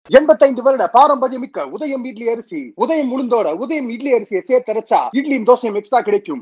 எண்பத்தைந்து வருட பாரம்பரியமிக்க உதயம் இட்லி அரிசி உதயம் உளுந்தோட உதயம் இட்லி அரிசியை சேர்த்தரைச்சா இட்லியும் தோசையும் எக்ஸ்ட்ரா கிடைக்கும்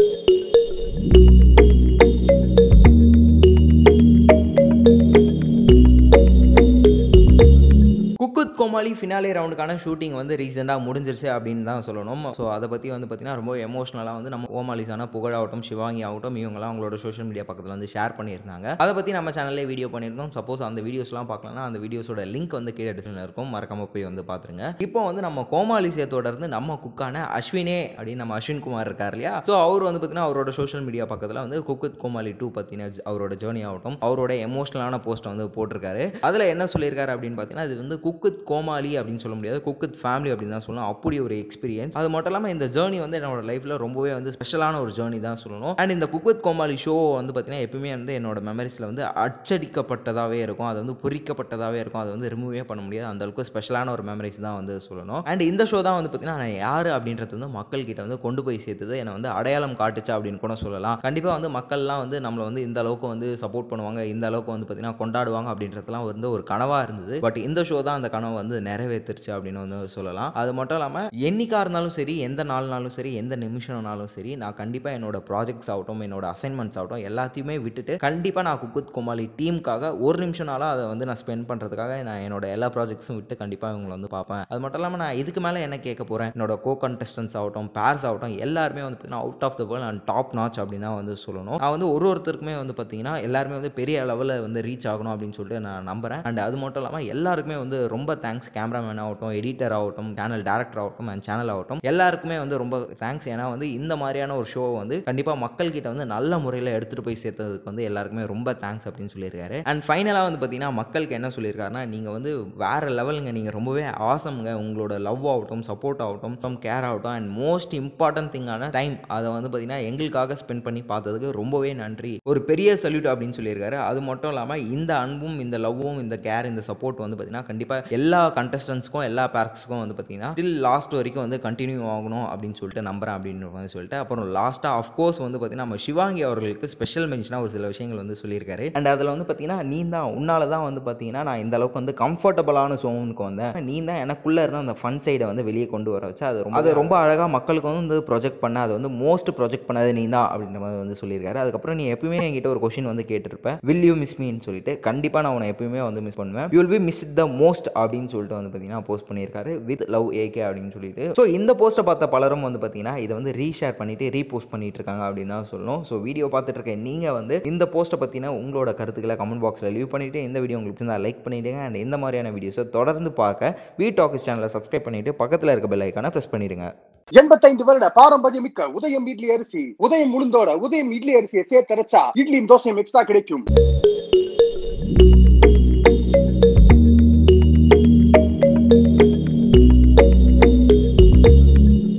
குக்குத் கோமாளி ஃபினாலே ரவுண்டுக்கான ஷூட்டிங் வந்து ரீசெண்டாக முடிஞ்சிருச்சு அப்படின்னு தான் சொல்லணும் ஸோ அதை பற்றி வந்து பார்த்தீங்கன்னா ரொம்ப எமோஷனலாக வந்து நம்ம கோமாளிஸான புகழாகட்டும் சிவாங்கி ஆகட்டும் இவங்கலாம் அவங்களோட சோஷியல் மீடியா பக்கத்தில் வந்து ஷேர் பண்ணியிருந்தாங்க அதை பற்றி நம்ம சேனல்லே வீடியோ பண்ணியிருந்தோம் சப்போஸ் அந்த வீடியோஸ்லாம் பார்க்கலன்னா அந்த வீடியோஸோட லிங்க் வந்து கீழே டிஸ்கிரிப்ஷனில் இருக்கும் மறக்காம போய் வந்து பார்த்துருங்க இப்போ வந்து நம்ம கோமாளிசியை தொடர்ந்து நம்ம குக்கான அஸ்வினே அப்படின்னு நம்ம அஸ்வின் குமார் இருக்கார் இல்லையா ஸோ அவர் வந்து பார்த்தீங்கன்னா அவரோட சோஷியல் மீடியா பக்கத்தில் வந்து குக்குத் கோமாளி டூ பற்றின அவரோட ஜேர்னி ஆகட்டும் அவரோட எமோஷனலான போஸ்ட்டை வந்து போட்டிருக்காரு அதில் என்ன சொல்லியிருக்காரு அப்படின்னு பார்த்தீங்கன்னா இது வந்து குக்குத் கோமாளி அப்படின்னு சொல்ல முடியாது குக்குத் ஃபேமிலி அப்படின்னு தான் சொல்லணும் அப்படி ஒரு எக்ஸ்பீரியன்ஸ் அது மட்டும் இல்லாமல் இந்த ஜேர்னி வந்து என்னோட லைஃப்பில் ரொம்பவே வந்து ஸ்பெஷலான ஒரு ஜேர்னி தான் சொல்லணும் அண்ட் இந்த குக்குத் கோமாளி ஷோ வந்து பார்த்தீங்கன்னா எப்பவுமே வந்து என்னோட மெமரிஸில் வந்து அச்சடிக்கப்பட்டதாகவே இருக்கும் அது வந்து பொறிக்கப்பட்டதாகவே இருக்கும் அது வந்து ரிமூவே பண்ண முடியாது அந்த அளவுக்கு ஸ்பெஷலான ஒரு மெமரிஸ் தான் வந்து சொல்லணும் அண்ட் இந்த ஷோ தான் வந்து பார்த்தீங்கன்னா நான் யார் அப்படின்றது வந்து மக்கள் கிட்ட வந்து கொண்டு போய் சேர்த்தது என்னை வந்து அடையாளம் காட்டுச்சா அப்படின்னு கூட சொல்லலாம் கண்டிப்பாக வந்து மக்கள்லாம் வந்து நம்மளை வந்து இந்த அளவுக்கு வந்து சப்போர்ட் பண்ணுவாங்க இந்த அளவுக்கு வந்து பார்த்தீங்கன்னா கொண்டாடுவாங்க அப்படின்றதுலாம் வந்து ஒரு கனவாக இருந்தது பட் இந்த ஷோ தான் அந்த கனவு வந்து நிறைவேற்றுச்சு அப்படின்னு வந்து சொல்லலாம் அது மட்டும் இல்லாமல் என்னைக்கா இருந்தாலும் சரி எந்த நாள்னாலும் சரி எந்த நிமிஷம்னாலும் சரி நான் கண்டிப்பாக என்னோட ப்ராஜெக்ட்ஸ் ஆகட்டும் என்னோட அசைன்மெண்ட்ஸ் ஆகட்டும் எல்லாத்தையுமே விட்டுட்டு கண்டிப்பாக நான் குக்குத் குமாலி டீமுக்காக ஒரு நிமிஷம்னாலும் அதை வந்து நான் ஸ்பெண்ட் பண்ணுறதுக்காக நான் என்னோட எல்லா ப்ராஜெக்ட்ஸும் விட்டு கண்டிப்பாக இவங்களை வந்து பார்ப்பேன் அது மட்டும் இல்லாமல் நான் இதுக்கு மேலே என்ன கேட்க போகிறேன் என்னோட கோ கண்டஸ்டன்ஸ் ஆகட்டும் பேர்ஸ் ஆகட்டும் எல்லாருமே வந்து பார்த்தீங்கன்னா out of the world and top notch அப்படின்னு தான் வந்து சொல்லணும் நான் வந்து ஒரு ஒருத்தருக்குமே வந்து பார்த்தீங்கன்னா எல்லாருமே வந்து பெரிய லெவலில் வந்து ரீச் ஆகணும் அப்படின்னு சொல்லிட்டு நான் நம்புறேன் அண்ட் அது மட்டும் இல்லாமல் எல்லாருக்குமே வந்து ரொம்ப தேங்க்ஸ் கேமராமேன் ஆகட்டும் எடிட்டர் ஆகட்டும் சேனல் டேரக்டர் ஆகட்டும் அண்ட் சேனல் ஆகட்டும் எல்லாருக்குமே வந்து ரொம்ப தேங்க்ஸ் ஏன்னா வந்து இந்த மாதிரியான ஒரு ஷோ வந்து கண்டிப்பாக மக்கள் கிட்ட வந்து நல்ல முறையில் எடுத்துகிட்டு போய் சேர்த்ததுக்கு வந்து எல்லாருக்குமே ரொம்ப தேங்க்ஸ் அப்படின்னு சொல்லியிருக்காரு அண்ட் ஃபைனலாக வந்து பார்த்தீங்கன்னா மக்களுக்கு என்ன சொல்லியிருக்காருன்னா நீங்கள் வந்து வேற லெவலுங்க நீங்கள் ரொம்பவே ஆசம்ங்க உங்களோட லவ் ஆகட்டும் சப்போர்ட் ஆகட்டும் கேர் ஆகட்டும் அண்ட் மோஸ்ட் இம்பார்ட்டன்ட் திங்கான டைம் அதை வந்து பார்த்தீங்கன்னா எங்களுக்காக ஸ்பெண்ட் பண்ணி பார்த்ததுக்கு ரொம்பவே நன்றி ஒரு பெரிய சல்யூட் அப்படின்னு சொல்லியிருக்காரு அது மட்டும் இல்லாமல் இந்த அன்பும் இந்த லவ்வும் இந்த கேர் இந்த சப்போர்ட் வந்து பார்த்தீங்கன்னா கண்டிப்பாக எல்லா கண்டஸ்டன்ஸ்க்கும் எல்லா பேர்க்ஸ்க்கும் வந்து பார்த்தீங்கன்னா ஸ்டில் லாஸ்ட் வரைக்கும் வந்து கண்டினியூ ஆகணும் அப்படின்னு சொல்லிட்டு நம்புறேன் அப்படின்னு வந்து சொல்லிட்டு அப்புறம் லாஸ்ட்டாக அஃப்கோர்ஸ் வந்து பார்த்தீங்கன்னா நம்ம சிவாங்கி அவர்களுக்கு ஸ்பெஷல் மென்ஷனாக ஒரு சில விஷயங்கள் வந்து சொல்லியிருக்காரு அண்ட் அதில் வந்து பார்த்தீங்கன்னா நீ தான் உன்னால தான் வந்து பார்த்தீங்கன்னா நான் இந்த அளவுக்கு வந்து கம்ஃபர்டபுளான சோனுக்கு வந்தேன் நீ தான் எனக்குள்ளே இருந்த அந்த ஃபன் சைடை வந்து வெளியே கொண்டு வர வச்சு அது ரொம்ப அது ரொம்ப அழகாக மக்களுக்கு வந்து ப்ரொஜெக்ட் பண்ண அது வந்து மோஸ்ட் ப்ரொஜெக்ட் பண்ணது நீ தான் அப்படின்ற மாதிரி வந்து சொல்லியிருக்காரு அதுக்கப்புறம் நீ எப்பயுமே என்கிட்ட ஒரு கொஷின் வந்து கேட்டிருப்ப வில் யூ மிஸ் மீன்னு சொல்லிட்டு கண்டிப்பாக நான் உன்னை எப்பயுமே வந்து மிஸ் பண்ணுவேன் you will be miss the most அப்படின்னு சொல்லிட்டு வந்து பார்த்தீங்கன்னா போஸ்ட் பண்ணியிருக்காரு வித் லவ் ஏகே அப்படின்னு சொல்லிட்டு ஸோ இந்த போஸ்ட்டை பார்த்த பலரும் வந்து பார்த்தீங்கன்னா இதை வந்து ரீஷேர் பண்ணிட்டு ரீபோஸ்ட் பண்ணிட்டு இருக்காங்க அப்படின்னு தான் சொல்லணும் ஸோ வீடியோ பார்த்துட்டு இருக்க நீங்கள் வந்து இந்த போஸ்ட்டை பற்றின உங்களோட கருத்துக்களை கமெண்ட் பாக்ஸில் லீவ் பண்ணிட்டு இந்த வீடியோ உங்களுக்கு இருந்தால் லைக் பண்ணிடுங்க அண்ட் இந்த மாதிரியான வீடியோஸை தொடர்ந்து பார்க்க வீ டாக்ஸ் சேனலை சப்ஸ்கிரைப் பண்ணிட்டு பக்கத்தில் இருக்க பெல் ஐக்கானை ப்ரெஸ் பண்ணிடுங்க எண்பத்தைந்து வருட பாரம்பரியமிக்க உதயம் இட்லி அரிசி உதயம் உளுந்தோட உதயம் இட்லி அரிசியை சேர்த்தரைச்சா இட்லியும் தோசையும் எக்ஸ்ட்ரா கிடைக்கும்